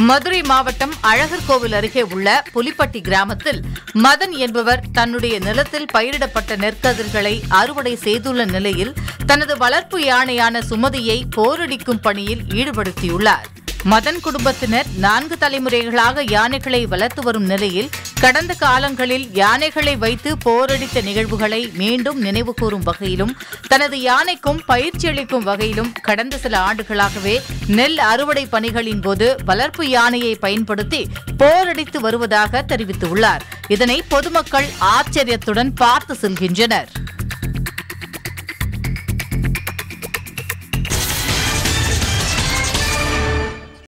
மதுரை மாவட்டம் அழகர் கோவில் அருகே உள்ள புலிப்பட்டி கிராமத்தில் மதன் என்பவர் தன்னுடைய நிலத்தில் பயிரிடப்பட்ட நெற்கதிர்களை அறுவடை செய்துள்ள நிலையில் தனது வளர்ப்பு யானையான சுமதியை போரடிக்கும் பணியில் ஈடுபடுத்தியுள்ளார் மதன் குடும்பத்தினர் நான்கு தலைமுறைகளாக யானைகளை வளர்த்து வரும் நிலையில் கடந்த காலங்களில் யானைகளை வைத்து போரடித்த நிகழ்வுகளை மீண்டும் நினைவுகூரும் வகையிலும் தனது யானைக்கும் பயிற்சி அளிக்கும் வகையிலும் கடந்த சில ஆண்டுகளாகவே நெல் அறுவடை பணிகளின் போது வளர்ப்பு யானையை பயன்படுத்தி போரடித்து வருவதாக தெரிவித்துள்ளார் இதனை பொதுமக்கள் ஆச்சரியத்துடன் பார்த்து செல்கின்றனர்